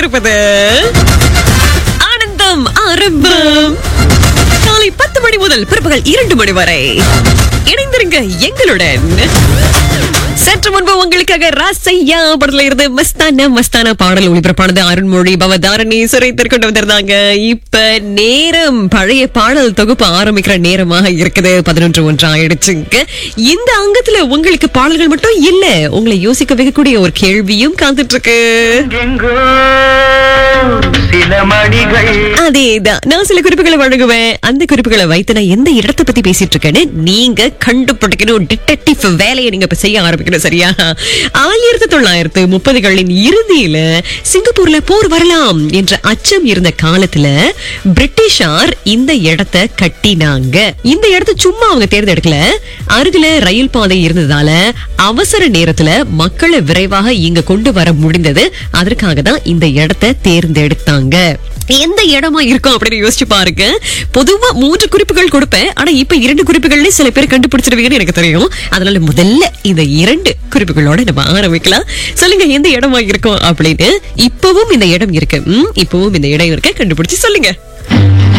கொண்டிருப்பது ஆனந்தம் ஆரம்பம் காலை பத்து மணி முதல் பிற்பகல் இரண்டு மணி வரை இணைந்திருங்க எங்களுடன் சற்று முன்பு உங்களுக்காக ராசையா படத்துல இருந்து மஸ்தான மஸ்தான பாடல் ஒளிபரப்பானது அருண்மொழி பவதாரணி சுரைத்தர் கொண்டு வந்திருந்தாங்க இப்ப நேரம் பழைய பாடல் தொகுப்பு ஆரம்பிக்கிற நேரமாக இருக்குது பதினொன்று ஒன்று ஆயிடுச்சுங்க இந்த அங்கத்துல உங்களுக்கு பாடல்கள் மட்டும் இல்ல உங்களை யோசிக்க வைக்கக்கூடிய ஒரு கேள்வியும் காத்துட்டு இருக்கு எங்கோ சில மணிகள் அதேதான் நான் சில குறிப்புகளை வழங்குவேன் அந்த குறிப்புகளை வைத்து நான் எந்த இடத்தை பத்தி பேசிட்டு இருக்கேன்னு நீங்க கண்டுபிடிக்கணும் டிடெக்டிவ் வேலையை நீங்க இப்ப செய்ய ஆரம்பிக்கணும் சரியா ஆயிரத்தி தொள்ளாயிரத்து முப்பதுகளின் இறுதியில சிங்கப்பூர்ல போர் வரலாம் என்ற அச்சம் இருந்த காலத்துல பிரிட்டிஷார் இந்த இடத்தை கட்டினாங்க இந்த இடத்தை சும்மா அவங்க தேர்ந்தெடுக்கல அருகில ரயில் பாதை இருந்ததால அவசர நேரத்துல மக்களை விரைவாக இங்க கொண்டு வர முடிந்தது அதற்காக தான் இந்த இடத்தை தேர்ந்தெடுத்தாங்க எந்த இடமா இருக்கும் அப்படின்னு யோசிச்சு பாருங்க பொதுவா மூன்று குறிப்புகள் கொடுப்பேன் ஆனா இப்ப இரண்டு குறிப்புகள்ல சில பேர் கண்டுபிடிச்சிருவீங்கன்னு எனக்கு தெரியும் அதனால முதல்ல இந்த இரண்டு குறிப்புகளோட நம்ம ஆரம்பிக்கலாம் சொல்லுங்க எந்த இடமா இருக்கும் அப்படின்னு இப்பவும் இந்த இடம் இருக்கு ம், இப்பவும் இந்த இடம் இருக்கு கண்டுபிடிச்சு சொல்லுங்க